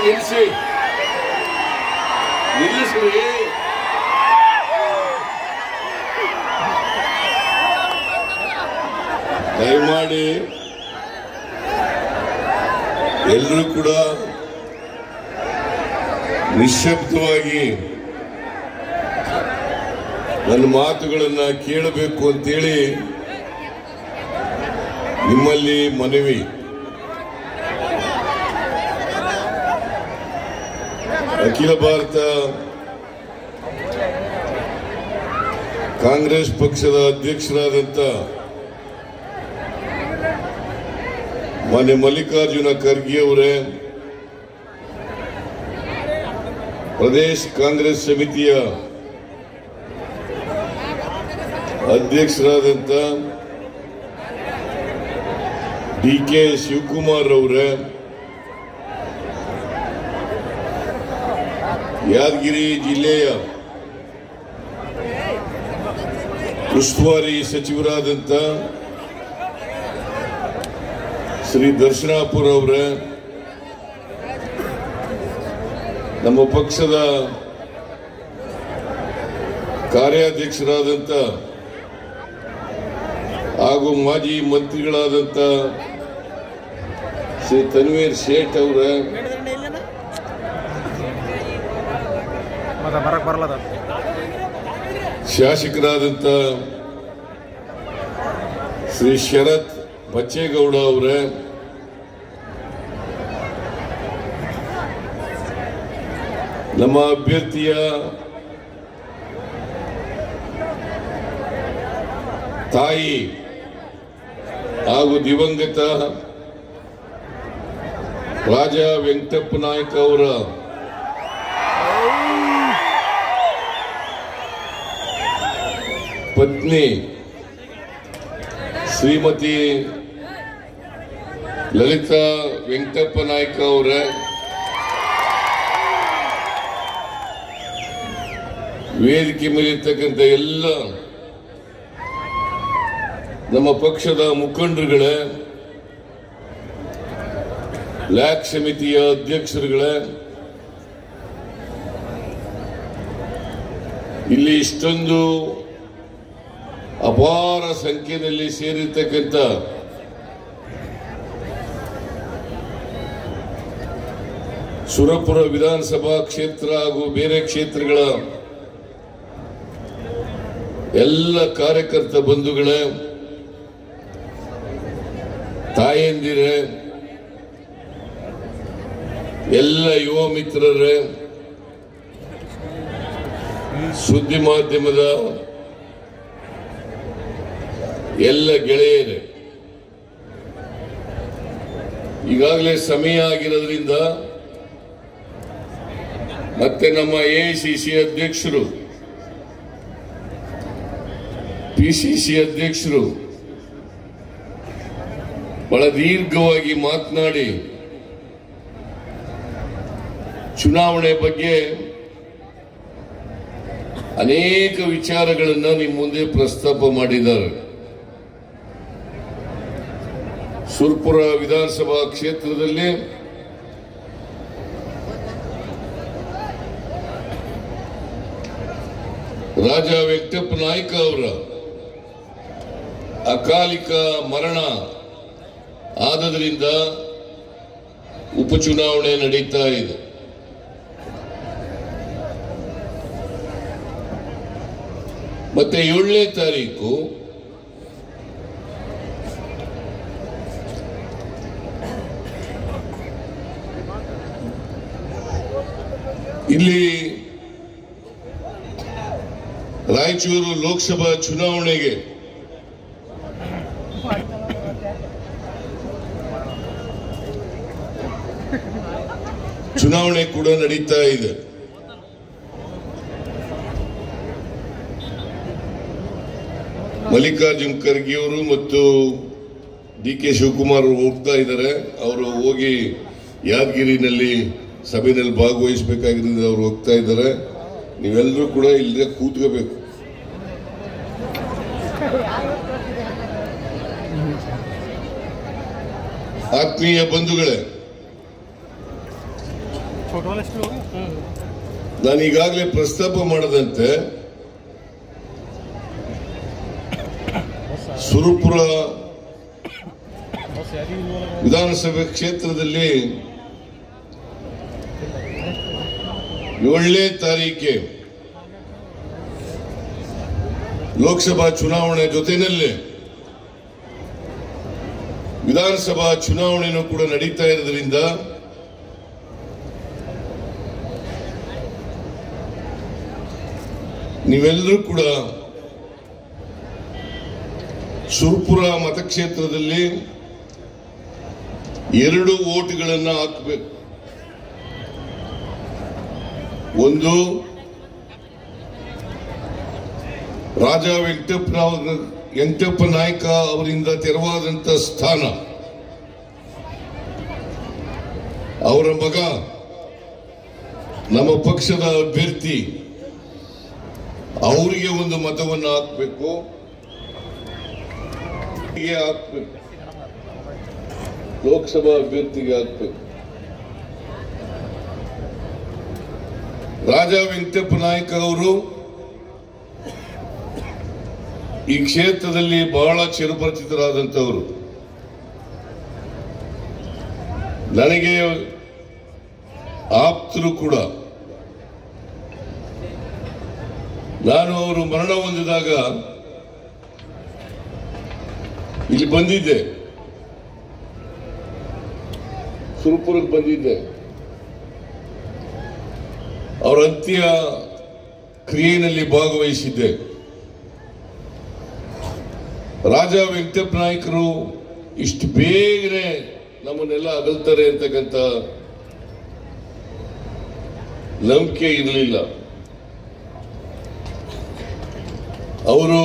ನಿಲ್ಲಿಸಿ ನಿಲ್ಲಿಸ್ರಿ ದಯಮಾಡಿ ಎಲ್ಲರೂ ಕೂಡ ನಿಶ್ಶಬ್ದವಾಗಿ ನನ್ನ ಮಾತುಗಳನ್ನ ಕೇಳಬೇಕು ಅಂತೇಳಿ ನಿಮ್ಮಲ್ಲಿ ಮನವಿ ಅಖಿಲ ಭಾರತ ಕಾಂಗ್ರೆಸ್ ಪಕ್ಷದ ಅಧ್ಯಕ್ಷರಾದಂತ ಮಾನ್ಯ ಮಲ್ಲಿಕಾರ್ಜುನ ಖರ್ಗೆ ಅವರೇ ಪ್ರದೇಶ್ ಕಾಂಗ್ರೆಸ್ ಸಮಿತಿಯ ಅಧ್ಯಕ್ಷರಾದಂತ ಡಿ ಕೆ ಶಿವಕುಮಾರ್ ಅವರೇ ಯಾದಗಿರಿ ಜಿಲ್ಲೆಯ ಉಸ್ತುವಾರಿ ಸಚಿವರಾದಂತ ಶ್ರೀ ದರ್ಶನಾಪುರ ಅವರೇ ನಮ್ಮ ಪಕ್ಷದ ಕಾರ್ಯಾಧ್ಯಕ್ಷರಾದಂತ ಹಾಗೂ ಮಾಜಿ ಮಂತ್ರಿಗಳಾದಂತ ಶ್ರೀ ತನ್ವೀರ್ ಶೇಠ್ ಅವರ ಮತ್ತೆ ಬರಕ್ ಬರಲ್ಲ ಶಾಸಕರಾದಂತ ಶ್ರೀ ಶರತ್ ಬಚ್ಚೇಗೌಡ ಅವರೇ ನಮ್ಮ ಅಭ್ಯರ್ಥಿಯ ತಾಯಿ ಹಾಗೂ ದಿವಂಗತ ರಾಜ ವೆಂಕಟಪ್ಪ ನಾಯಕ ಅವರ ಪತ್ನಿ ಶ್ರೀಮತಿ ಲಲಿತಾ ವೆಂಕಟಪ್ಪ ನಾಯ್ಕ ಅವರ ವೇದಿಕೆ ಮೇಲಿರ್ತಕ್ಕಂಥ ಎಲ್ಲ ನಮ್ಮ ಪಕ್ಷದ ಮುಖಂಡರುಗಳೇ ಲ್ಯಾಕ್ ಸಮಿತಿಯ ಅಧ್ಯಕ್ಷರುಗಳೇ ಇಲ್ಲಿ ಇಷ್ಟೊಂದು ಅಪಾರ ಸಂಖ್ಯೆಯಲ್ಲಿ ಸೇರಿರ್ತಕ್ಕಂಥ ಸುರಪುರ ವಿಧಾನಸಭಾ ಕ್ಷೇತ್ರ ಹಾಗೂ ಬೇರೆ ಕ್ಷೇತ್ರಗಳ ಎಲ್ಲ ಕಾರ್ಯಕರ್ತ ಬಂಧುಗಳೇ ತಾಯಂದಿರೇ ಎಲ್ಲ ಯುವ ಮಿತ್ರರೇ ಸುದ್ದಿ ಮಾಧ್ಯಮದ ಎಲ್ಲ ಗೆಳೆಯರೇ ಈಗಾಗಲೇ ಸಮಯ ಆಗಿರೋದ್ರಿಂದ ಮತ್ತೆ ನಮ್ಮ ಎಐಸಿಸಿ ಅಧ್ಯಕ್ಷರು ಪಿಸಿಸಿ ಅಧ್ಯಕ್ಷರು ಬಹಳ ದೀರ್ಘವಾಗಿ ಮಾತನಾಡಿ ಚುನಾವಣೆ ಬಗ್ಗೆ ಅನೇಕ ವಿಚಾರಗಳನ್ನ ನಿಮ್ಮ ಮುಂದೆ ಪ್ರಸ್ತಾಪ ಮಾಡಿದ್ದಾರೆ ಸುರ್ಪುರ ವಿಧಾನಸಭಾ ಕ್ಷೇತ್ರದಲ್ಲಿ ರಾಜ ವೆಂಕಟಪ್ಪ ನಾಯ್ಕ ಅವರ ಅಕಾಲಿಕ ಮರಣ ಆದದ್ರಿಂದ ಉಪಚುನಾವಣೆ ನಡೀತಾ ಇದೆ ಮತ್ತೆ ಏಳನೇ ತಾರೀಕು ಇಲ್ಲಿ ರಾಯಚೂರು ಲೋಕಸಭಾ ಚುನಾವಣೆಗೆ ಚುನಾವಣೆ ಕೂಡ ನಡೀತಾ ಇದೆ ಮಲ್ಲಿಕಾರ್ಜುನ್ ಖರ್ಗೆ ಅವರು ಮತ್ತು ಡಿ ಕೆ ಶಿವಕುಮಾರ್ ಅವರು ಹೋಗ್ತಾ ಇದ್ದಾರೆ ಅವರು ಹೋಗಿ ಯಾದಗಿರಿನಲ್ಲಿ ಸಭೆಯಲ್ಲಿ ಭಾಗವಹಿಸಬೇಕಾಗಿರೋದ್ರಿಂದ ಅವರು ಹೋಗ್ತಾ ಇದ್ದಾರೆ ನೀವೆಲ್ಲರೂ ಕೂಡ ಇಲ್ಲದೆ ಕೂತ್ಕೋಬೇಕು ಆತ್ಮೀಯ ಬಂಧುಗಳೇ ಫೋಟೋ ಎಷ್ಟು ನಾನು ಈಗಾಗಲೇ ಪ್ರಸ್ತಾಪ ಮಾಡದಂತೆ ಸುರಪುರ ವಿಧಾನಸಭೆ ಕ್ಷೇತ್ರದಲ್ಲಿ ಏಳನೇ ತಾರೀಕೆ ಲೋಕಸಭಾ ಚುನಾವಣೆ ಜೊತೆಯಲ್ಲೇ ವಿಧಾನಸಭಾ ಚುನಾವಣೆಯೂ ಕೂಡ ನಡೀತಾ ಇರೋದ್ರಿಂದ ನೀವೆಲ್ಲರೂ ಕೂಡ ಸುರ್ಪುರ ಮತಕ್ಷೇತ್ರದಲ್ಲಿ ಎರಡು ಓಟ್ಗಳನ್ನ ಹಾಕಬೇಕು ಒಂದು ರಾಜ ವೆಂಕಟಪ್ಪ ವೆಂಕಟಪ್ಪ ನಾಯ್ಕ ಅವರಿಂದ ತೆರವಾದಂತ ಸ್ಥಾನ ಅವರ ಮಗ ನಮ್ಮ ಪಕ್ಷದ ಅಭ್ಯರ್ಥಿ ಅವರಿಗೆ ಒಂದು ಮತವನ್ನು ಹಾಕಬೇಕು ಹೀಗೆ ಹಾಕ್ಬೇಕು ಲೋಕಸಭಾ ಅಭ್ಯರ್ಥಿಗೆ ಹಾಕ್ಬೇಕು ರಾಜ ವೆಂಕಟಪ್ಪ ನಾಯ್ಕ ಅವರು ಈ ಕ್ಷೇತ್ರದಲ್ಲಿ ಬಹಳ ಚಿರಪರಿಚಿತರಾದಂಥವರು ನನಗೆ ಆಪ್ತರು ಕೂಡ ನಾನು ಅವರು ಮರಣ ಹೊಂದಿದಾಗ ಇಲ್ಲಿ ಬಂದಿದ್ದೆ ಸುರಪುರಕ್ಕೆ ಬಂದಿದ್ದೆ ಅವರ ಅಂತ್ಯ ಕ್ರಿಯೆಯಲ್ಲಿ ಭಾಗವಹಿಸಿದ್ದೆ ರಾಜ ವೆಂಕಟಪ್ಪ ನಾಯಕರು ಇಷ್ಟು ಬೇಗನೆ ನಮ್ಮನ್ನೆಲ್ಲ ಅಗಲ್ತಾರೆ ಅಂತಕ್ಕಂಥ ನಂಬಿಕೆ ಇರಲಿಲ್ಲ ಅವರು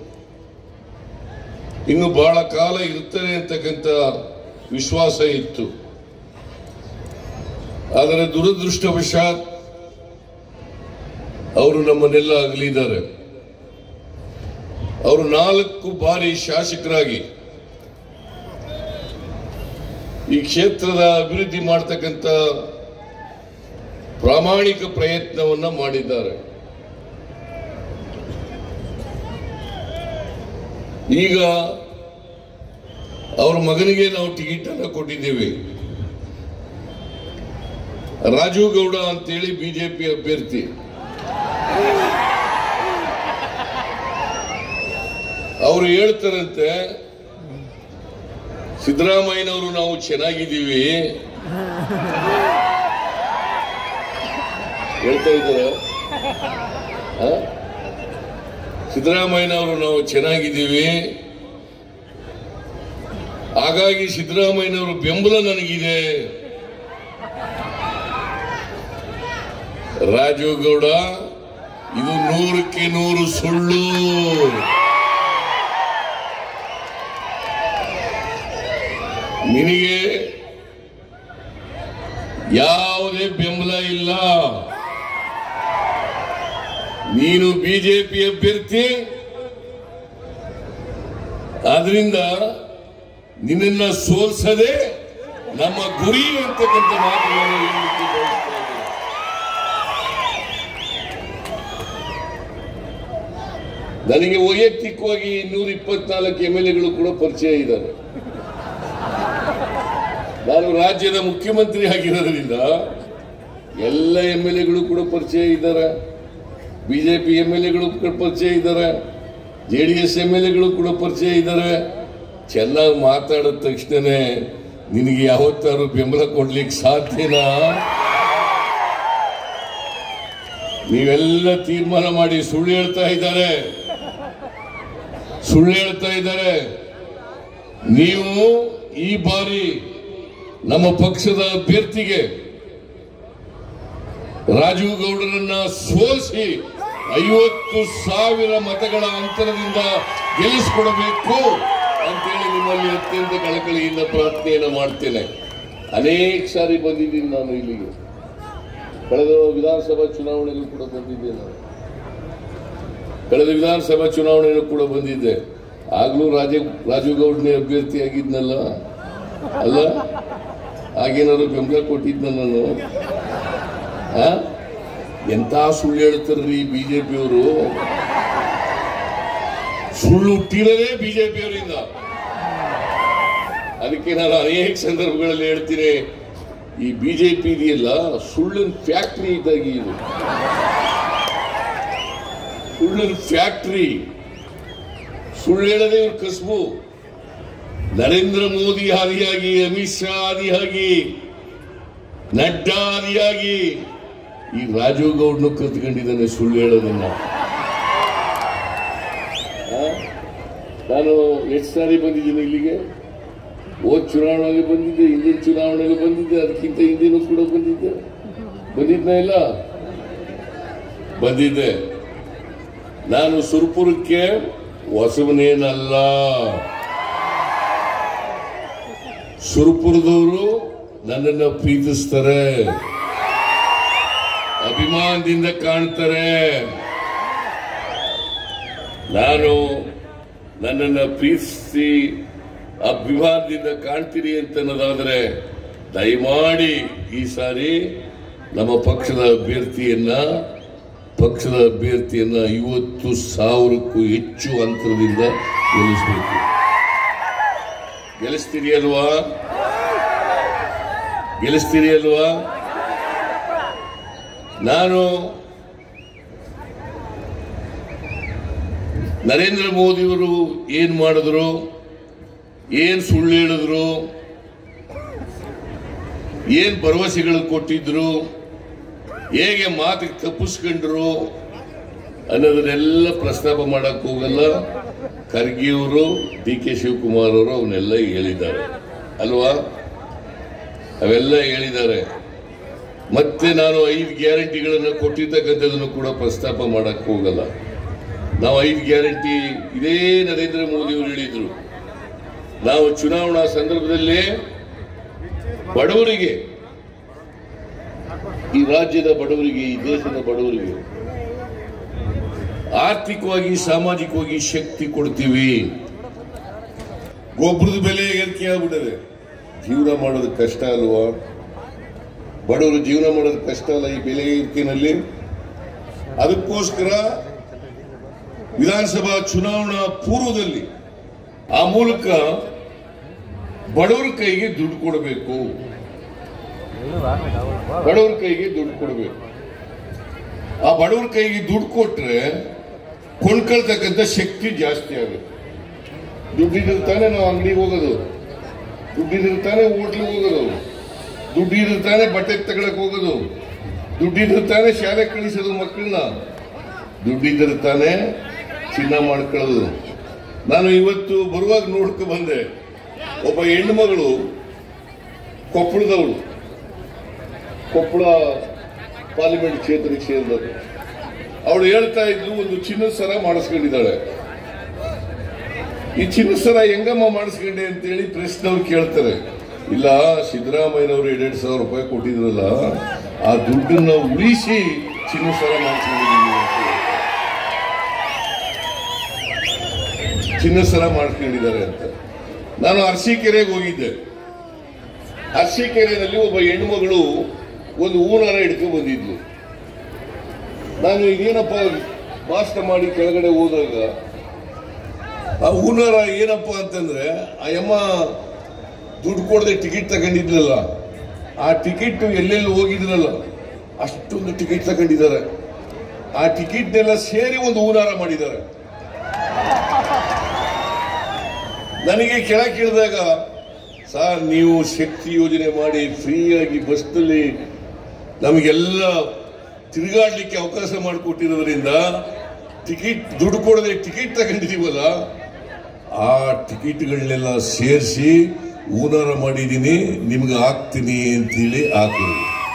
ಇನ್ನು ಬಹಳ ಕಾಲ ಇರ್ತಾರೆ ಅಂತಕ್ಕಂಥ ವಿಶ್ವಾಸ ಇತ್ತು ಆದರೆ ದುರದೃಷ್ಟವಶಾತ್ ಅವರು ನಮ್ಮನ್ನೆಲ್ಲ ಅಗಲಿದ್ದಾರೆ ಅವರು ನಾಲ್ಕು ಬಾರಿ ಶಾಸಕರಾಗಿ ಈ ಕ್ಷೇತ್ರದ ಅಭಿವೃದ್ಧಿ ಮಾಡತಕ್ಕಂಥ ಪ್ರಾಮಾಣಿಕ ಪ್ರಯತ್ನವನ್ನ ಮಾಡಿದ್ದಾರೆ ಈಗ ಅವರ ಮಗನಿಗೆ ನಾವು ಟಿಕೆಟ್ ಅನ್ನು ಕೊಟ್ಟಿದ್ದೇವೆ ರಾಜು ಗೌಡ ಅಂತೇಳಿ ಬಿಜೆಪಿ ಅಭ್ಯರ್ಥಿ ಅವರು ಹೇಳ್ತಾರಂತೆ ಸಿದ್ದರಾಮಯ್ಯನವರು ನಾವು ಚೆನ್ನಾಗಿದ್ದೀವಿ ಹೇಳ್ತಾ ಇದ್ದಾರ ಸಿದ್ದರಾಮಯ್ಯನವರು ನಾವು ಚೆನ್ನಾಗಿದ್ದೀವಿ ಹಾಗಾಗಿ ಸಿದ್ದರಾಮಯ್ಯನವರು ಬೆಂಬಲ ನನಗಿದೆ ರಾಜು ಗೌಡ ಇದು ನೂರಕ್ಕೆ ನೂರು ಸುಳ್ಳು ನಿನಗೆ ಯಾವುದೇ ಬೆಂಬಲ ಇಲ್ಲ ನೀನು ಬಿಜೆಪಿ ಅಭ್ಯರ್ಥಿ ಆದ್ರಿಂದ ನಿನ್ನನ್ನ ಸೋಲ್ಸದೆ ನಮ್ಮ ಗುರಿ ಅಂತಕ್ಕಂಥ ಮಾತುಗಳನ್ನು ಹೇಳಲಿಕ್ಕೆ ಬಯಸ್ತಾ ಇದ್ದೇನೆ. ನನಗೆ ವೈಯಕ್ತಿಕವಾಗಿ ನೂರ ಇಪ್ಪತ್ನಾಲ್ಕು ಎಂ ಎಲ್ ಎಗಳು ಕೂಡ ಪರಿಚಯ ಇದ್ದಾರೆ ನಾನು ರಾಜ್ಯದ ಮುಖ್ಯಮಂತ್ರಿ ಆಗಿರೋದ್ರಿಂದ ಎಲ್ಲ ಎಂ ಎಲ್ ಎಗಳು ಕೂಡ ಪರಿಚಯ ಇದ್ದಾರೆ ಬಿಜೆಪಿ ಎಂ ಎಲ್ ಎಗಳು ಕೂಡ ಪರಿಚಯ ಇದ್ದಾರೆ J D S M L ಎಗಳು ಕೂಡ ಪರಿಚಯ ಇದ್ದಾರೆ ಚೆನ್ನಾಗಿ ಮಾತಾಡಿದ ತಕ್ಷಣನೇ ನಿನಗೆ ಯಾವತ್ತಾರು ಬೆಂಬಲ ಕೊಡ್ಲಿಕ್ಕೆ ಸಾಧ್ಯನಾ ನೀವೆಲ್ಲ ತೀರ್ಮಾನ ಮಾಡಿ ಸುಳ್ಳು ಹೇಳ್ತಾ ಇದ್ದಾರೆ ಸುಳ್ಳು ಹೇಳ್ತಾ ಇದ್ದಾರೆ ನೀವು ಈ ಬಾರಿ ನಮ್ಮ ಪಕ್ಷದ ಅಭ್ಯರ್ಥಿಗೆ ರಾಜೀವ್ ಗೌಡರನ್ನ ಸೋಲಿಸಿ ಐವತ್ತು ಸಾವಿರ ಮತಗಳ ಅಂತರದಿಂದ ಗೆಲ್ಲಿಸಿಕೊಡಬೇಕು ಅಂತೇಳಿ ನಿಮ್ಮಲ್ಲಿ ಅತ್ಯಂತ ಕಳಕಳಿಯಿಂದ ಪ್ರಾರ್ಥನೆಯನ್ನು ಮಾಡ್ತೇನೆ ಅನೇಕ ಸಾರಿ ಬಂದಿದ್ದೀನಿ ನಾನು ಇಲ್ಲಿಗೆ ಕಳೆದ ವಿಧಾನಸಭಾ ಚುನಾವಣೆಗೂ ಕೂಡ ಬಂದಿದ್ದೆ ನಾನು ಕಳೆದ ವಿಧಾನಸಭಾ ಚುನಾವಣೆಗೂ ಕೂಡ ಬಂದಿದ್ದೆ ಆಗ್ಲೂ ರಾಜ ರಾಜೀವ್ ಗೌಡ್ನೇ ಅಭ್ಯರ್ಥಿ ಆಗಿದ್ನಲ್ಲ ಅಲ್ಲ ಆಗೇನಾದ್ರು ಬೆಂಬಲ ಕೊಟ್ಟಿದ್ನ ನಾನು ಆ? ಎಂತ ಸುಳ್ಳು ಹೇಳ್ತಾರ್ರಿ ಬಿಜೆಪಿಯವರು ಸುಳ್ಳು ಹುಟ್ಟಿರೋದೇ ಬಿಜೆಪಿಯವರಿಂದ ಅದಕ್ಕೆ ನಾನು ಅನೇಕ ಸಂದರ್ಭಗಳಲ್ಲಿ ಹೇಳ್ತೀನಿ ಈ ಬಿಜೆಪಿ ಇದೆಯಲ್ಲ ಸುಳ್ಳಿನ ಫ್ಯಾಕ್ಟ್ರಿ ಇದ್ದಾಗಿ ಇದು ಸುಳ್ಳಿನ ಫ್ಯಾಕ್ಟ್ರಿ ಸುಳ್ಳು ಹೇಳದೆ ಇವ್ರ ಕಸಬು ನರೇಂದ್ರ ಮೋದಿ ಆದಿಯಾಗಿ ಅಮಿತ್ ಶಾ ಆದಿಯಾಗಿ ನಡ್ಡಾ ಆದಿಯಾಗಿ ಈ ರಾಜೀವ್ ಗೌಡ್ನು ಕಲ್ತ್ಕೊಂಡಿದ್ದಾನೆ ಸುಳ್ಳು ಹೇಳೋದನ್ನ ಆ? ನಾನು ಎಷ್ಟು ಸಾರಿ ಬಂದಿದ್ದೀನಿ ಇಲ್ಲಿಗೆ ಹೋದ್ ಚುನಾವಣೆಗೆ ಬಂದಿದ್ದೆ ಹಿಂದಿನ ಚುನಾವಣೆಗೆ ಬಂದಿದ್ದೆ ಅದಕ್ಕಿಂತ ಹಿಂದಿನೂ ಕೂಡ ಬಂದಿದ್ದೆ ಬಂದಿದ್ನ ಇಲ್ಲ ಬಂದಿದ್ದೆ ನಾನು ಸುರ್ಪುರಕ್ಕೆ ಹೊಸವನೇನಲ್ಲ ಸುರ್ಪುರದವರು ನನ್ನನ್ನು ಪ್ರೀತಿಸ್ತಾರೆ ಅಭಿಮಾನದಿಂದ ಕಾಣ್ತಾರೆ ನಾನು ನನ್ನನ್ನು ಪ್ರೀತಿಸಿ ಅಭಿಮಾನದಿಂದ ಕಾಣ್ತೀರಿ ಅಂತ ಅನ್ನೋದಾದ್ರೆ ದಯಮಾಡಿ ಈ ಸಾರಿ ನಮ್ಮ ಪಕ್ಷದ ಅಭ್ಯರ್ಥಿಯನ್ನ ಪಕ್ಷದ ಅಭ್ಯರ್ಥಿಯನ್ನ ಐವತ್ತು ಸಾವಿರಕ್ಕೂ ಹೆಚ್ಚು ಅಂತರದಿಂದ ಗೆಲ್ಲಿಸಬೇಕು ಗೆಲ್ಲಿಸ್ತೀರಿ ಅಲ್ವಾ ಗೆಲ್ಲಿಸ್ತೀರಿ ಅಲ್ವಾ ನಾನು ನರೇಂದ್ರ ಮೋದಿಯವರು ಏನ್ ಮಾಡಿದ್ರು ಏನ್ ಸುಳ್ಳು ಹೇಳಿದ್ರು ಏನ್ ಭರವಸೆಗಳು ಕೊಟ್ಟಿದ್ರು ಹೇಗೆ ಮಾತಿಗೆ ತಪ್ಪಿಸ್ಕೊಂಡ್ರು ಅನ್ನೋದನ್ನೆಲ್ಲ ಪ್ರಸ್ತಾಪ ಮಾಡಕ್ ಹೋಗಲ್ಲ ಖರ್ಗೆಯವರು ಡಿ ಕೆ ಶಿವಕುಮಾರ್ ಅವರು ಅವನ್ನೆಲ್ಲ ಹೇಳಿದ್ದಾರೆ ಅಲ್ವಾ ಅವೆಲ್ಲ ಹೇಳಿದ್ದಾರೆ ಮತ್ತೆ ನಾನು ಐದು ಗ್ಯಾರಂಟಿಗಳನ್ನು ಕೊಟ್ಟಿರ್ತಕ್ಕಂಥದ್ದನ್ನು ಕೂಡ ಪ್ರಸ್ತಾಪ ಮಾಡಕ್ ಹೋಗಲ್ಲ ನಾವು ಐದು ಗ್ಯಾರಂಟಿ ಇದೇ ನರೇಂದ್ರ ಮೋದಿ ಅವರು ಹೇಳಿದ್ರು ನಾವು ಚುನಾವಣಾ ಸಂದರ್ಭದಲ್ಲಿ ಬಡವರಿಗೆ ಈ ರಾಜ್ಯದ ಬಡವರಿಗೆ ಈ ದೇಶದ ಬಡವರಿಗೆ ಆರ್ಥಿಕವಾಗಿ ಸಾಮಾಜಿಕವಾಗಿ ಶಕ್ತಿ ಕೊಡ್ತೀವಿ ಗೊಬ್ಬರದ ಬೆಲೆ ಏರಿಕೆ ಆಗ್ಬಿಟ್ಟದೆ ಜೀವನ ಮಾಡೋದು ಕಷ್ಟ ಅಲ್ವಾ ಬಡವರು ಜೀವನ ಮಾಡೋದು ಕಷ್ಟ ಅಲ್ಲ ಈ ಬೆಲೆ ಏರಿಕೆನಲ್ಲಿ ಅದಕ್ಕೋಸ್ಕರ ವಿಧಾನಸಭಾ ಚುನಾವಣಾ ಪೂರ್ವದಲ್ಲಿ ಆ ಮೂಲಕ ಬಡವರ ಕೈಗೆ ದುಡ್ಡು ಕೊಡಬೇಕು ಬಡವರ ಕೈಗೆ ದುಡ್ಡು ಕೊಡಬೇಕು ಆ ಬಡವರ ಕೈಗೆ ದುಡ್ಡು ಕೊಟ್ರೆ ಕೊಂಡ್ಕೊಳ್ತಕ್ಕಂಥ ಶಕ್ತಿ ಜಾಸ್ತಿ ಆಗುತ್ತೆ ದುಡ್ಡಿದ್ರೆ ತಾನೇ ನಾವು ಅಂಗಡಿಗೆ ಹೋಗೋದು ದುಡ್ಡಿದ್ರೆ ತಾನೇ ಹೋಟ್ಲಿಗೆ ಹೋಗೋದು ದುಡ್ಡಿದ್ರೆ ತಾನೇ ಬಟ್ಟೆ ತಗೊಳಕ್ ಹೋಗೋದು ದುಡ್ಡಿದ್ರೆ ತಾನೇ ಶಾಲೆ ಕಳಿಸೋದು ಮಕ್ಕಳನ್ನ ದುಡ್ಡಿದ್ರೆ ತಾನೇ ಚಿನ್ನ ಮಾಡ್ಕೊಳ್ಳೋದು ನಾನು ಇವತ್ತು ಬರುವಾಗ ನೋಡ್ಕೊ ಬಂದೆ ಒಬ್ಬ ಹೆಣ್ಣು ಮಗಳು ಕೊಪ್ಪಳದವಳು ಕೊಪ್ಪಳ ಪಾರ್ಲಿಮೆಂಟ್ ಕ್ಷೇತ್ರಕ್ಕೆ ಸೇರಿದವರು ಅವಳು ಹೇಳ್ತಾ ಇದ್ಲು ಒಂದು ಚಿನ್ನದ ಸರ ಮಾಡಿಸ್ಕೊಂಡಿದ್ದಾಳೆ ಈ ಚಿನ್ನದ ಸರ ಹೆಂಗಮ್ಮ ಮಾಡಿಸ್ಕೊಂಡೆ ಅಂತೇಳಿ ಪ್ರೆಸ್ನವ್ರು ಕೇಳ್ತಾರೆ ಇಲ್ಲ ಸಿದ್ದರಾಮಯ್ಯನವರು ಎರಡೆರಡು ಸಾವಿರ ರೂಪಾಯಿ ಕೊಟ್ಟಿದ್ರಲ್ಲ ಆ ದುಡ್ಡನ್ನ ಉಳಿಸಿ ಚಿನ್ನದ ಸರ ಮಾಡಿಸ್ಕೊಂಡಿದ್ದೀನಿ ಅಂತ ಹೇಳಿ. ಚಿನ್ನದ ಸರ ಮಾಡ್ಕೊಂಡಿದ್ದಾರೆ ಅಂತ ನಾನು ಅರಸೀಕೆರೆಗೆ ಹೋಗಿದ್ದೆ ಅರಸೀಕೆರೆಯಲ್ಲಿ ಒಬ್ಬ ಹೆಣ್ಮಗಳು ಒಂದು ಹೂನಾರ ಹಿಡ್ಕೊಂಡು ಬಂದಿದ್ಲು ನಾನು ಇದೇನಪ್ಪ ಭಾಷಣ ಮಾಡಿ ಕೆಳಗಡೆ ಹೋದಾಗ ಆ ಹೂನಾರ ಏನಪ್ಪ ಅಂತಂದ್ರೆ ಆ ಯಮ್ಮ ದುಡ್ಡು ಕೊಡದೆ ಟಿಕೆಟ್ ತಗೊಂಡಿದ್ಲಲ್ಲ ಆ ಟಿಕೆಟ್ ಎಲ್ಲೆಲ್ಲಿ ಹೋಗಿದ್ರಲ್ಲ ಅಷ್ಟೊಂದು ಟಿಕೆಟ್ ತಗೊಂಡಿದ್ದಾರೆ ಆ ಟಿಕೆಟ್ನೆಲ್ಲ ಸೇರಿ ಒಂದು ಹೂನಾರ ಮಾಡಿದ್ದಾರೆ ನನಗೆ ಕೆಳಗೆ ಕೇಳಿದಾಗ ಸರ್ ನೀವು ಶಕ್ತಿ ಯೋಜನೆ ಮಾಡಿ ಫ್ರೀಯಾಗಿ ಬಸ್ನಲ್ಲಿ ನಮಗೆಲ್ಲ ತಿರುಗಾಡ್ಲಿಕ್ಕೆ ಅವಕಾಶ ಮಾಡಿಕೊಟ್ಟಿರೋದ್ರಿಂದ ಟಿಕೆಟ್ ದುಡ್ಡು ಕೊಡದೆ ಟಿಕೆಟ್ ತಗೊಂಡಿದೀವಲ್ಲ ಆ ಟಿಕೆಟ್ಗಳನ್ನೆಲ್ಲ ಸೇರಿಸಿ ಊನಾರ ಮಾಡಿದ್ದೀನಿ ನಿಮ್ಗೆ ಹಾಕ್ತೀನಿ ಅಂತೇಳಿ ಹಾಕಿದ್ರು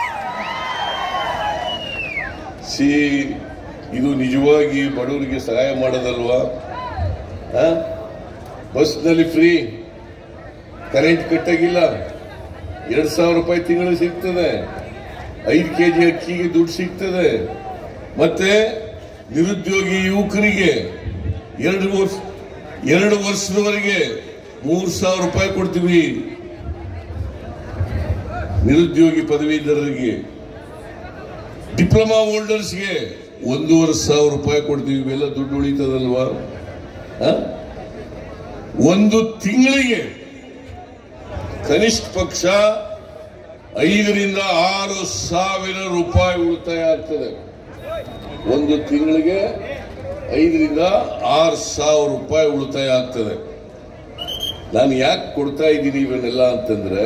ಸಿ ಇದು ನಿಜವಾಗಿ ಬಡವರಿಗೆ ಸಹಾಯ ಮಾಡೋದಲ್ವಾ ಆ? ಬಸ್ನಲ್ಲಿ ಫ್ರೀ ಕರೆಂಟ್ ಕಟ್ಟಾಗಿಲ್ಲ ಎರಡ್ ಸಾವಿರ ರೂಪಾಯಿ ತಿಂಗಳು ಸಿಗ್ತದೆ ಐದು ಕೆಜಿ ಅಕ್ಕಿಗೆ ದುಡ್ಡು ಸಿಗ್ತದೆ ಮತ್ತೆ ನಿರುದ್ಯೋಗಿ ಯುವಕರಿಗೆ ಎರಡು ವರ್ಷ ಎರಡು ವರ್ಷದವರೆಗೆ ಮೂರು ಸಾವಿರ ರೂಪಾಯಿ ಕೊಡ್ತೀವಿ ನಿರುದ್ಯೋಗಿ ಪದವೀಧರರಿಗೆ ಡಿಪ್ಲೊಮಾ ಹೋಲ್ಡರ್ಸ್ಗೆ ಒಂದೂವರೆ ಸಾವಿರ ರೂಪಾಯಿ ಕೊಡ್ತೀವಿ ಇವೆಲ್ಲ ದುಡ್ಡು ಉಳಿತದಲ್ವಾ ಆ? ಒಂದು ತಿಂಗಳಿಗೆ ಕನಿಷ್ಠ ಪಕ್ಷ ಐದರಿಂದ ಆರು ಸಾವಿರ ರೂಪಾಯಿ ಉಳಿತಾಯ ಆಗ್ತದೆ ಒಂದು ತಿಂಗಳಿಗೆ ಐದರಿಂದ ಆರು ಸಾವಿರ ರೂಪಾಯಿ ಉಳಿತಾಯ ಆಗ್ತದೆ ನಾನು ಯಾಕೆ ಕೊಡ್ತಾ ಇದ್ದೀನಿ ಇವನ್ನೆಲ್ಲ ಅಂತಂದ್ರೆ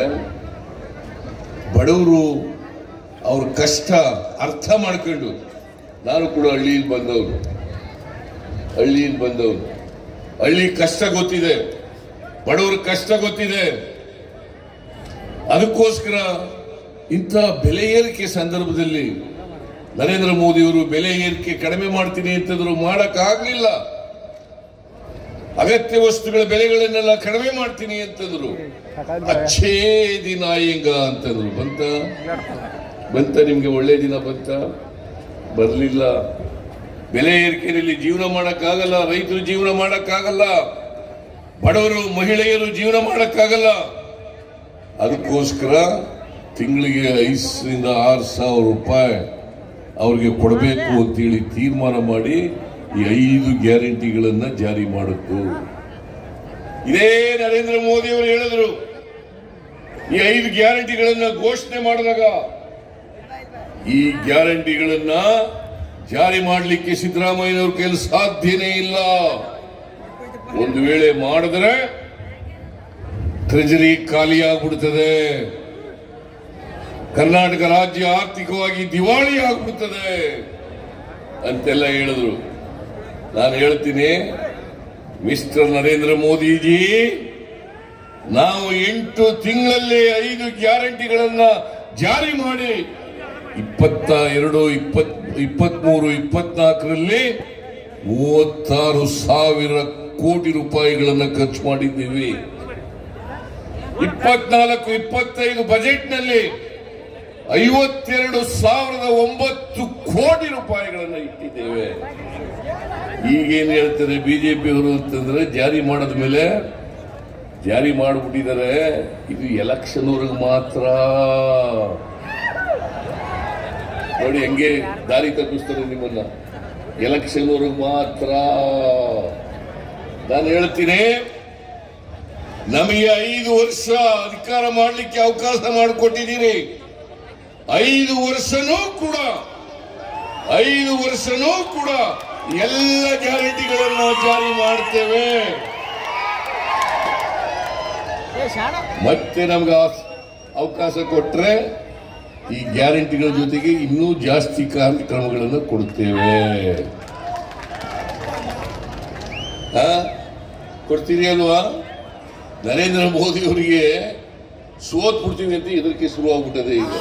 ಬಡವರು ಅವ್ರ ಕಷ್ಟ ಅರ್ಥ ಮಾಡ್ಕೊಂಡು ನಾನು ಕೂಡ ಹಳ್ಳಿയിൽ ಬಂದವನು ಹಳ್ಳಿയിൽ ಬಂದವನು ಹಳ್ಳಿ ಕಷ್ಟ ಗೊತ್ತಿದೆ ಬಡವರ ಕಷ್ಟ ಗೊತ್ತಿದೆ ಅದಕ್ಕೋಸ್ಕರ ಇಂಥ ಬೆಲೆ ಏರಿಕೆ ಸಂದರ್ಭದಲ್ಲಿ ನರೇಂದ್ರ ಮೋದಿಯವರು ಬೆಲೆ ಏರಿಕೆ ಕಡಿಮೆ ಮಾಡ್ತೀನಿ ಅಂತಂದ್ರು ಮಾಡಕ್ಕಾಗ್ಲಿಲ್ಲ ಅಗತ್ಯ ವಸ್ತುಗಳ ಬೆಲೆಗಳನ್ನೆಲ್ಲ ಕಡಿಮೆ ಮಾಡ್ತೀನಿ ಅಂತಂದ್ರು ಅಚ್ಚೇ ದಿನ ಹಿಂಗ ಅಂತಂದ್ರು ಬಂತ ಬಂತ ನಿಮ್ಗೆ ಒಳ್ಳೆ ದಿನ ಬಂತ ಬರ್ಲಿಲ್ಲ ಬೆಲೆ ಏರಿಕೆಯಲ್ಲಿ ಜೀವನ ಮಾಡಕ್ಕಾಗಲ್ಲ ರೈತರು ಜೀವನ ಮಾಡಕ್ಕಾಗಲ್ಲ ಬಡವರು ಮಹಿಳೆಯರು ಜೀವನ ಮಾಡಕ್ಕಾಗಲ್ಲ ಅದಕ್ಕೋಸ್ಕರ ತಿಂಗಳಿಗೆ ಐದರಿಂದ ಆರು ಸಾವಿರ ರೂಪಾಯಿ ಅವ್ರಿಗೆ ಕೊಡಬೇಕು ಅಂತೇಳಿ ತೀರ್ಮಾನ ಮಾಡಿ ಈ ಐದು ಗ್ಯಾರಂಟಿಗಳನ್ನ ಜಾರಿ ಮಾಡಿತ್ತು ಇದೇ ನರೇಂದ್ರ ಮೋದಿ ಅವರು ಹೇಳಿದ್ರು ಈ ಐದು ಗ್ಯಾರಂಟಿಗಳನ್ನ ಘೋಷಣೆ ಮಾಡಿದಾಗ ಈ ಗ್ಯಾರಂಟಿಗಳನ್ನ ಜಾರಿ ಮಾಡಲಿಕ್ಕೆ ಸಿದ್ದರಾಮಯ್ಯನವ್ರ ಕೈಲಿ ಸಾಧ್ಯನೇ ಇಲ್ಲ ಒಂದು ವೇಳೆ ಮಾಡಿದ್ರೆ ಟ್ರೆಜರಿ ಖಾಲಿಯಾಗ್ಬಿಡ್ತದೆ ಕರ್ನಾಟಕ ರಾಜ್ಯ ಆರ್ಥಿಕವಾಗಿ ದಿವಾಳಿ ಆಗ್ಬಿಡ್ತದೆ ಅಂತೆಲ್ಲ ಹೇಳಿದ್ರು ನಾನು ಹೇಳ್ತೀನಿ ಮಿಸ್ಟರ್ ನರೇಂದ್ರ ಮೋದಿಜಿ ನಾವು ಎಂಟು ತಿಂಗಳಲ್ಲಿ ಐದು ಗ್ಯಾರಂಟಿಗಳನ್ನ ಜಾರಿ ಮಾಡಿ ಇಪ್ಪತ್ತ ಎರಡು ಇಪ್ಪತ್ ಇಪ್ಪತ್ಮೂರು ಇಪ್ಪತ್ನಾಲ್ಕರಲ್ಲಿ ಮೂವತ್ತಾರು ಸಾವಿರ ಕೋಟಿ ರೂಪಾಯಿಗಳನ್ನ ಖರ್ಚು ಮಾಡಿದ್ದೀವಿ ಇಪ್ಪತ್ನಾಲ್ಕು ಇಪ್ಪತ್ತೈದು ಬಜೆಟ್ನಲ್ಲಿ ಐವತ್ತೆರಡು ಸಾವಿರದ ಒಂಬತ್ತು ಕೋಟಿ ರೂಪಾಯಿಗಳನ್ನ ಇಟ್ಟಿದ್ದೇವೆ ಈಗೇನ್ ಹೇಳ್ತಾರೆ ಬಿಜೆಪಿಯವರು ಅಂತಂದ್ರೆ ಜಾರಿ ಮಾಡಿದ ಮೇಲೆ ಜಾರಿ ಮಾಡಿಬಿಟ್ಟಿದ್ದಾರೆ ಇದು ಎಲೆಕ್ಷನ್ ಅವ್ರಿಗೆ ಮಾತ್ರ ನೋಡಿ ಹೆಂಗೆ ದಾರಿ ತಪ್ಪಿಸ್ತಾರೆ ನಿಮ್ಮನ್ನ ಎಲೆಕ್ಷನ್ ಅವ್ರಿಗೆ ಮಾತ್ರ ನಾನು ಹೇಳ್ತೀನಿ ನಮಗೆ ಐದು ವರ್ಷ ಅಧಿಕಾರ ಮಾಡಲಿಕ್ಕೆ ಅವಕಾಶ ಮಾಡಿಕೊಟ್ಟಿದ್ದೀರಿ ಐದು ವರ್ಷನೂ ಕೂಡ ಐದು ವರ್ಷನೂ ಕೂಡ ಎಲ್ಲ ಗ್ಯಾರಂಟಿಗಳನ್ನು ಜಾರಿ ಮಾಡ್ತೇವೆ ಮತ್ತೆ ನಮ್ಗೆ ಆ- ಅವಕಾಶ ಕೊಟ್ರೆ ಈ ಗ್ಯಾರಂಟಿಗಳ ಜೊತೆಗೆ ಇನ್ನೂ ಜಾಸ್ತಿ ಕಾರ್ಯಕ್ರಮಗಳನ್ನು ಕೊಡ್ತೇವೆ ಆ? ಕೊಡ್ತೀರಿ ಅಲ್ವಾ ನರೇಂದ್ರ ಮೋದಿ ಅವರಿಗೆ ಸೋತ್ ಬಿಡ್ತೀವಿ ಅಂತ ಇದಕ್ಕೆ ಶುರು ಆಗ್ಬಿಟ್ಟದೆ ಈಗ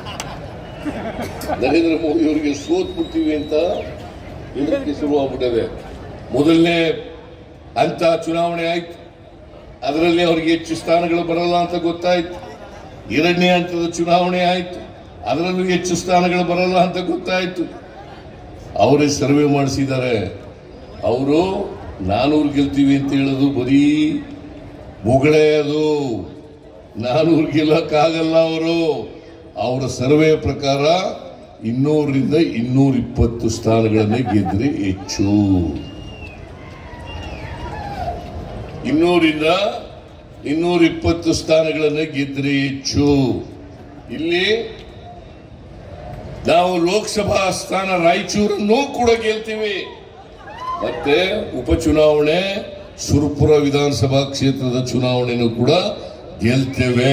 ನರೇಂದ್ರ ಮೋದಿ ಅವರಿಗೆ ಸೋತ್ ಬಿಡ್ತೀವಿ ಅಂತ ಇದಕ್ಕೆ ಶುರು ಆಗ್ಬಿಟ್ಟದೆ ಮೊದಲನೇ ಅಂತ ಚುನಾವಣೆ ಆಯ್ತು ಅದರಲ್ಲಿ ಅವರಿಗೆ ಹೆಚ್ಚು ಸ್ಥಾನಗಳು ಬರಲ್ಲ ಅಂತ ಗೊತ್ತಾಯ್ತು ಎರಡನೇ ಹಂತದ ಚುನಾವಣೆ ಆಯ್ತು ಅದರಲ್ಲೂ ಹೆಚ್ಚು ಸ್ಥಾನಗಳು ಬರಲ್ಲ ಅಂತ ಗೊತ್ತಾಯ್ತು ಅವರೇ ಸರ್ವೆ ಮಾಡಿಸಿದ್ದಾರೆ ಅವರು ನಾನೂರು ಗೆಲ್ತೀವಿ ಅಂತ ಹೇಳೋದು ಬರೀ ಬೊಗಳೆ ಅದು ನಾನೂರು ಗೆಲ್ಲಕ್ಕಾಗಲ್ಲ ಅವರು ಅವರ ಸರ್ವೆ ಪ್ರಕಾರ ಇನ್ನೂರರಿಂದ ಇನ್ನೂರ ಇಪ್ಪತ್ತು ಸ್ಥಾನಗಳನ್ನೇ ಗೆದ್ರೆ ಹೆಚ್ಚು ಇನ್ನೂರಿಂದ ಇನ್ನೂರ ಇಪ್ಪತ್ತು ಸ್ಥಾನಗಳನ್ನು ಗೆದ್ರೆ ಹೆಚ್ಚು ಇಲ್ಲಿ ನಾವು ಲೋಕಸಭಾ ಸ್ಥಾನ ರಾಯಚೂರನ್ನು ಕೂಡ ಗೆಲ್ತೀವಿ ಮತ್ತೆ ಉಪಚುನಾವಣೆ ಸುರಪುರ ವಿಧಾನಸಭಾ ಕ್ಷೇತ್ರದ ಚುನಾವಣೆನೂ ಕೂಡ ಗೆಲ್ತೇವೆ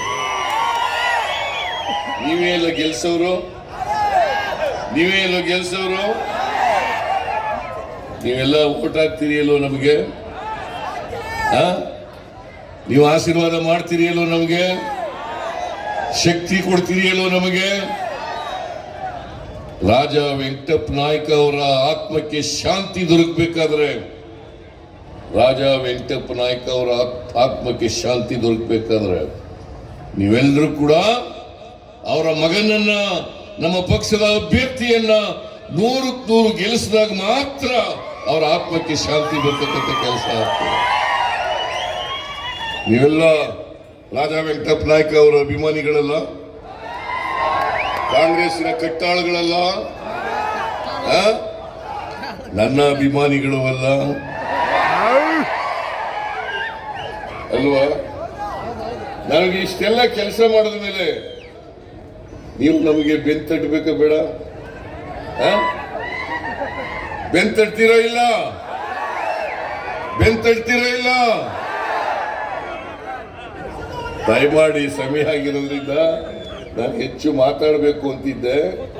ನೀವೇ ಎಲ್ಲ ಗೆಲ್ಸೋರು ನೀವೇ ಎಲ್ಲ ಗೆಲ್ಸೋರು ನೀವೆಲ್ಲ ಓಟ್ ಹಾಕ್ತೀರಿ ಅಲ್ವೋ ನಮಗೆ ಆ? ನೀವು ಆಶೀರ್ವಾದ ಮಾಡ್ತೀರಿ ಅಲ್ವೋ ನಮಗೆ ಶಕ್ತಿ ಕೊಡ್ತೀರಿ ಅಲ್ವೋ ನಮಗೆ ರಾಜ ವೆಂಕಟಪ್ಪ ನಾಯ್ಕ ಅವರ ಆತ್ಮಕ್ಕೆ ಶಾಂತಿ ದೊರಕಬೇಕಾದ್ರೆ ರಾಜ ವೆಂಕಟಪ್ಪ ನಾಯ್ಕ ಅವರ ಆತ್- ಆತ್ಮಕ್ಕೆ ಶಾಂತಿ ದೊರಕಬೇಕಾದ್ರೆ ನೀವೆಲ್ಲರೂ ಕೂಡ ಅವರ ಮಗನನ್ನ ನಮ್ಮ ಪಕ್ಷದ ಅಭ್ಯರ್ಥಿಯನ್ನ ನೂರಕ್ಕೆ ನೂರು ಗೆಲ್ಲಿಸಿದಾಗ ಮಾತ್ರ ಅವರ ಆತ್ಮಕ್ಕೆ ಶಾಂತಿ ಬರ್ತಕ್ಕಂಥ ಕೆಲಸ ಆಗ್ತದೆ ನೀವೆಲ್ಲ ರಾಜಾ ವೆಂಕಟಪ್ಪ ನಾಯ್ಕ ಅವರ ಅಭಿಮಾನಿಗಳಲ್ಲ ಕಾಂಗ್ರೆಸ್ಸಿನ ಕಟ್ಟಾಳುಗಳಲ್ಲ ಆ? ನನ್ನ ಅಭಿಮಾನಿಗಳು ಅಲ್ಲ ಅಲ್ವಾ ನನಗೆ ಇಷ್ಟೆಲ್ಲ ಕೆಲಸ ಮಾಡಿದ ಮೇಲೆ ನೀವು ನಮಗೆ ಬೆಂತಟ್ಟಬೇಕಾ ಬೇಡ ಆ? ಬೆಂತಟ್ತೀರೋ ಇಲ್ಲ ಬೆಂತಟ್ತೀರೋ ಇಲ್ಲ ದಯಮಾಡಿ ಸಮಯ ಆಗಿರೋದ್ರಿಂದ ನಾನು ಹೆಚ್ಚು ಮಾತಾಡಬೇಕು ಅಂತಿದ್ದೆ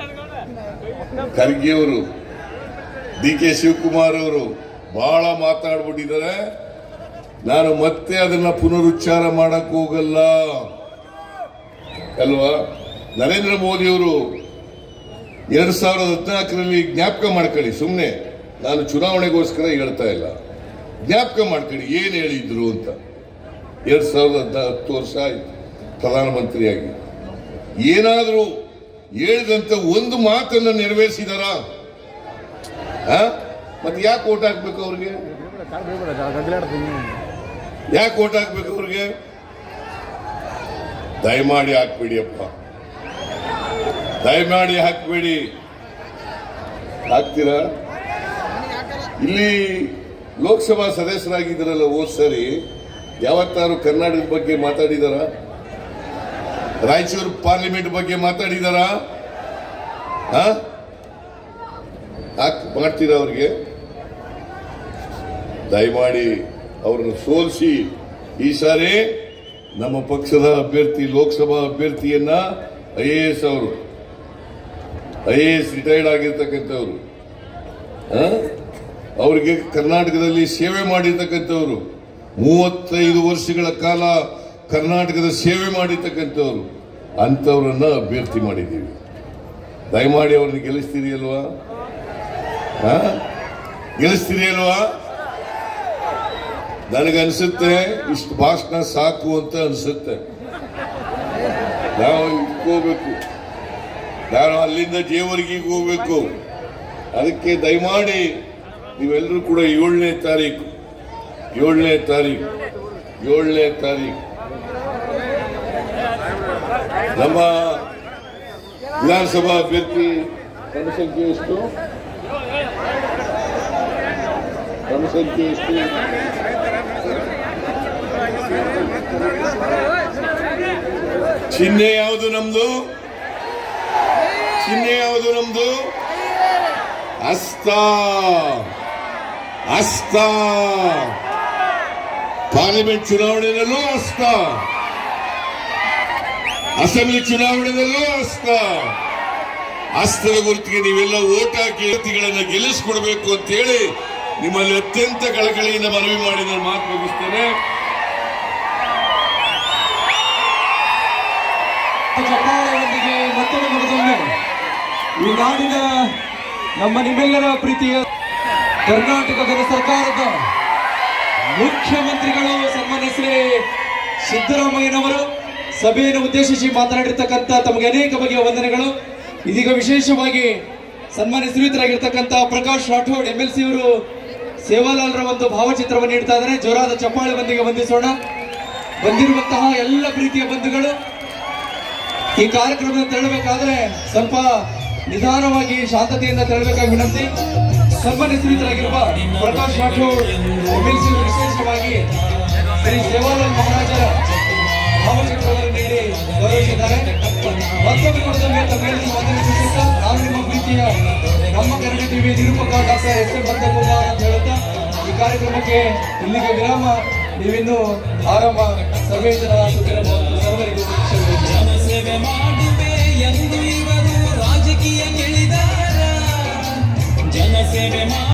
ಖರ್ಗೆ ಅವರು ಡಿ ಕೆ ಶಿವಕುಮಾರ್ ಅವರು ಬಹಳ ಮಾತಾಡ್ಬಿಟ್ಟಿದ್ದಾರೆ ನಾನು ಮತ್ತೆ ಅದನ್ನ ಪುನರುಚ್ಚಾರ ಮಾಡಕ್ ಹೋಗಲ್ಲ ಅಲ್ವಾ ನರೇಂದ್ರ ಮೋದಿ ಅವರು ಎರಡ್ ಸಾವಿರದ ಹದಿನಾಲ್ಕರಲ್ಲಿ ಜ್ಞಾಪಕ ಮಾಡ್ಕೊಳ್ಳಿ ಸುಮ್ಮನೆ ನಾನು ಚುನಾವಣೆಗೋಸ್ಕರ ಹೇಳ್ತಾ ಇಲ್ಲ ಜ್ಞಾಪಕ ಮಾಡ್ಕೊಳ್ಳಿ ಏನ್ ಹೇಳಿದ್ರು ಅಂತ ಎರಡ್ ಸಾವಿರದ ಹದಿನಾ- ಹತ್ತು ವರ್ಷ ಆಯ್ತು ಪ್ರಧಾನಮಂತ್ರಿಯಾಗಿ ಏನಾದರೂ ಹೇಳಿದಂತ ಒಂದು ಮಾತನ್ನ ನೆರವೇರಿಸಿದಾರ ಮತ್ತೆ ಯಾಕೆ ಓಟ್ ಹಾಕ್ಬೇಕು ಅವ್ರಿಗೆ ಯಾಕೆ ಓಟ್ ಹಾಕ್ಬೇಕು ಅವ್ರಿಗೆ ದಯಮಾಡಿ ಹಾಕ್ಬೇಡಿಯಪ್ಪ ದಯಮಾಡಿ ಹಾಕ್ಬೇಡಿ ಹಾಕ್ತೀರಾ ಇಲ್ಲಿ ಲೋಕಸಭಾ ಸದಸ್ಯರಾಗಿದ್ದರಲ್ಲ ಹೋದ್ ಸರಿ ಯಾವತ್ತಾರು ಕರ್ನಾಟಕದ ಬಗ್ಗೆ ಮಾತಾಡಿದಾರ ರಾಯಚೂರು ಪಾರ್ಲಿಮೆಂಟ್ ಬಗ್ಗೆ ಮಾತಾಡಿದಾರ ಹಾಕ್ ಮಾಡ್ತೀರಾ ಅವ್ರಿಗೆ ದಯಮಾಡಿ ಅವ್ರನ್ನ ಸೋಲಿಸಿ ಈ ಸಾರಿ ನಮ್ಮ ಪಕ್ಷದ ಅಭ್ಯರ್ಥಿ ಲೋಕಸಭಾ ಅಭ್ಯರ್ಥಿಯನ್ನ ಐ ಎ ಎಸ್ ಅವರು ಐ ಎ ಎಸ್ ರಿಟೈರ್ಡ್ ಆಗಿರ್ತಕ್ಕಂಥವ್ರು ಆ? ಅವ್ರಿಗೆ ಕರ್ನಾಟಕದಲ್ಲಿ ಸೇವೆ ಮಾಡಿರ್ತಕ್ಕಂಥವ್ರು ಮೂವತ್ತೈದು ವರ್ಷಗಳ ಕಾಲ ಕರ್ನಾಟಕದ ಸೇವೆ ಮಾಡಿರ್ತಕ್ಕಂಥವ್ರು ಅಂಥವ್ರನ್ನ ಅಭ್ಯರ್ಥಿ ಮಾಡಿದ್ದೀವಿ ದಯಮಾಡಿ ಅವ್ರನ್ನ ಗೆಲ್ಲಿಸ್ತೀರಿ ಅಲ್ವಾ ಆ? ಗೆಲ್ಲಿಸ್ತೀರಿ ಅಲ್ವಾ ನನಗನ್ಸುತ್ತೆ ಇಷ್ಟು ಭಾಷಣ ಸಾಕು ಅಂತ ಅನ್ಸುತ್ತೆ ನಾವು ಹೋಗ್ಬೇಕು ನಾನು ಅಲ್ಲಿಂದ ಜೇವರ್ಗಿಗೆ ಹೋಗ್ಬೇಕು ಅದಕ್ಕೆ ದಯಮಾಡಿ ನೀವೆಲ್ಲರೂ ಕೂಡ ಏಳನೇ ತಾರೀಕು ಏಳನೇ ತಾರೀಕು ಏಳನೇ ತಾರೀಕು ನಮ್ಮ ವಿಧಾನಸಭಾ ಅಭ್ಯರ್ಥಿ ಜನಸಂಖ್ಯೆ ಎಷ್ಟು ಜನಸಂಖ್ಯೆ ಎಷ್ಟು ಚಿಹ್ನೆ ಯಾವುದು ನಮ್ದು ಚಿಹ್ನೆ ಯಾವುದು ನಮ್ದು ಹಸ್ತ ಹಸ್ತ ಪಾರ್ಲಿಮೆಂಟ್ ಚುನಾವಣೆಯಲ್ಲೂ ಹಸ್ತ ಅಸೆಂಬ್ಲಿ ಚುನಾವಣೆಯಲ್ಲೂ ಹಸ್ತ ಹಸ್ತದ ಗುರುತಿಗೆ ನೀವೆಲ್ಲ ಓಟ್ ಹಾಕಿ ವ್ಯಕ್ತಿಗಳನ್ನ ಗೆಲ್ಲಿಸ್ಕೊಡ್ಬೇಕು ಅಂತ ಹೇಳಿ ನಿಮ್ಮಲ್ಲಿ ಅತ್ಯಂತ ಕಳಕಳಿಯಿಂದ ಮನವಿ ಮಾಡಿ ನಾನು ಮಾತು ಮುಗಿಸ್ತೇನೆ ಚಪ್ಪಾಳೆಯೊಂದಿಗೆ ಮತ್ತೊಂದು ಮಗದೊಮ್ಮೆ ಈ ನಾಡಿನ ನಮ್ಮ ನಿಮ್ಮೆಲ್ಲರ ಪ್ರೀತಿಯ ಕರ್ನಾಟಕದ ಸರ್ಕಾರದ ಮುಖ್ಯಮಂತ್ರಿಗಳು ಸನ್ಮಾನ್ಯ ಶ್ರೀ ಸಿದ್ದರಾಮಯ್ಯನವರು ಸಭೆಯನ್ನು ಉದ್ದೇಶಿಸಿ ಮಾತನಾಡಿರ್ತಕ್ಕಂಥ ತಮಗೆ ಅನೇಕ ಬಗೆಯ ವಂದನೆಗಳು ಇದೀಗ ವಿಶೇಷವಾಗಿ ಸನ್ಮಾನ್ಯ ಶ್ರೀಯುತರಾಗಿರ್ತಕ್ಕಂಥ Prakash Rathod M L C ಅವರು ಸೇವಾಲಾಲ್ರ ಒಂದು ಭಾವಚಿತ್ರವನ್ನು ನೀಡ್ತಾ ಇದ್ದಾರೆ ಜೋರಾದ ಚಪ್ಪಾಳೆ ಬಂದಿಗೆ ವಂದಿಸೋಣ ಬಂದಿರುವಂತಹ ಎಲ್ಲ ಪ್ರೀತಿಯ ಬಂಧುಗಳು ಈ ಕಾರ್ಯಕ್ರಮದ ತೆರಳಬೇಕಾದ್ರೆ ಸ್ವಲ್ಪ ನಿಧಾನವಾಗಿ ಶಾಂತತೆಯಿಂದ ತೆರಳಬೇಕಾಗಿ ವಿನಂತಿ ಸನ್ಮಾನ್ಯ ಶ್ರೀತರಾಗಿರುವ ಪ್ರಕಾಶ್ ರಾಠೋಡ್ ಎಂಎಲ್ಸಿ ವಿಶೇಷವಾಗಿ ಶ್ರೀ ಸೇವಾಲಾಲ್ ಮಹಾರಾಜರ ಭಾವಚಿತ್ರವನ್ನು ನೀಡಿ ಗೌರವಿಸಿದ್ದಾರೆ ಮತ್ತೊಮ್ಮೆ ಕೊಡದಂಗೆ ತಮ್ಮೆಲ್ಲರಿಗೂ ವಂದನಿಸುತ್ತಾ ನಾನು ನಿಮ್ಮ ಪ್ರೀತಿಯ ನಮ್ಮ ಕನ್ನಡ ಟಿವಿ ನಿರೂಪಕ ಡಾಕ್ಟರ್ ಎಸ್ ಎಂ ಬಂದಕುಮಾರ್ ಅಂತ ಹೇಳುತ್ತಾ ಈ ಕಾರ್ಯಕ್ರಮಕ್ಕೆ ಇಲ್ಲಿಗೆ ವಿರಾಮ ನೀವಿನ್ನು ಆರಂಭ ಸರ್ವೇ ಜನ ಸುಖಿರಬಹುದು. ಸರ್ವರಿಗೂ ಶುಭ ಜನಸೇವೆ ಮಾಡುವೆ ಎಂದು ಇವರು ರಾಜಕೀಯ ಕೇಳಿದಾರ ಜನಸೇವೆ